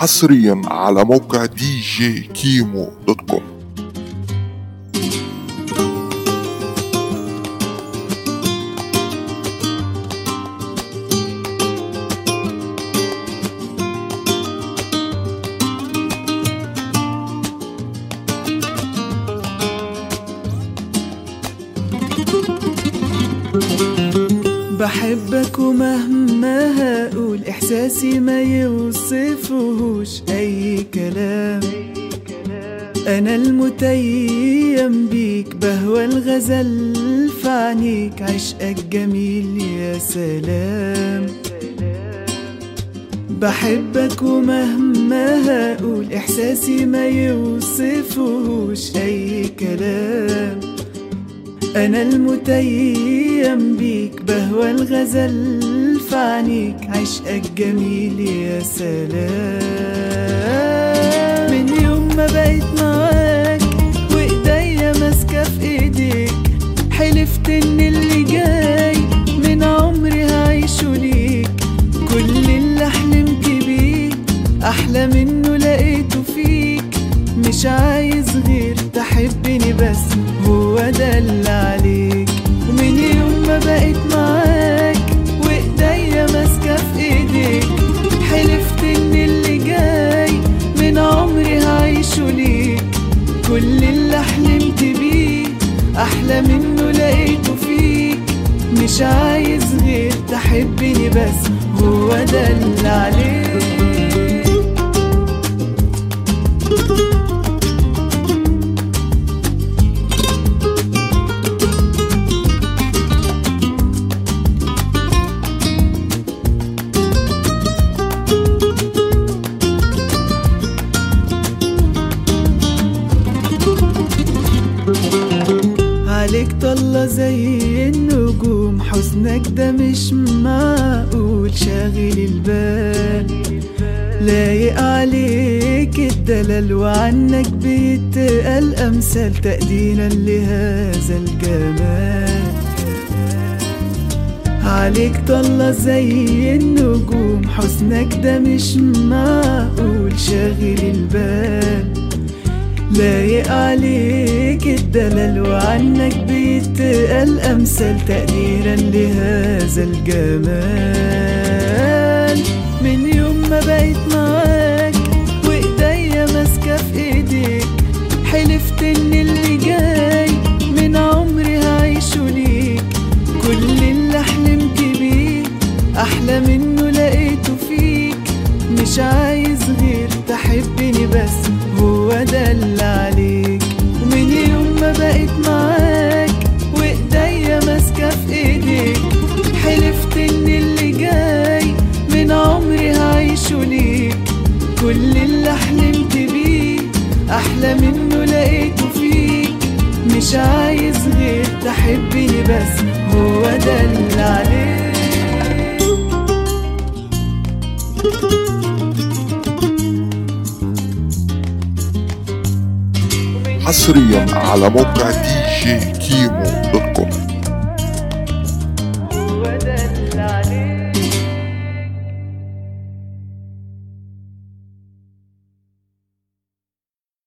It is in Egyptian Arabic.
حصريا على موقع دي جي كيمو دوت كوم بحبك ومهما هقول احساسي ما يوصفهوش اي كلام انا المتيم بيك بهوى الغزل في عينيك عشقك جميل يا سلام بحبك ومهما هقول احساسي ما يوصفهوش اي كلام أنا المتيم بيك بهوى الغزل في عينيك عشقك جميل يا سلام من يوم ما بقيت معاك وإيديا ماسكة في إيديك حلفت إن اللي جاي من عمري هعيشه ليك كل اللي حلمت بيه أحلى منه لقيته فيك مش عايز غير تحبني بس هو ده اللي عليك ومن يوم ما بقيت معاك وايديا ماسكه في ايديك حلفت ان اللي جاي من عمري هعيشه ليك كل اللي حلمت بيه احلى منه لقيته فيك مش عايز غير تحبني بس هو ده اللي عليك عليك طلة زي النجوم حزنك ده مش معقول شاغل البال لايق عليك الدلال وعنك بيتقال أمثال تقديرا لهذا الجمال عليك طلة زي النجوم حزنك ده مش معقول شاغل البال لايق عليك الدلال وعنك بيتقال أمثال تقديرا لهذا الجمال من يوم ما بقيت معاك وإيديا ماسكة في إيديك حلفت إن اللي جاي من عمري هعيشه ليك كل اللي حلمت بيه أحلى منه لقيته فيك مش عايز غير تحبني بس هو ده اللي عليك ومن يوم ما بقيت معاك وايديا ماسكه في ايديك حلفت ان اللي جاي من عمري هعيشه ليك كل اللي حلمت بيه احلى منه لقيته فيك مش عايز غير تحبني بس هو ده اللي عليك حصريا على موقع دي جي كيمو دوت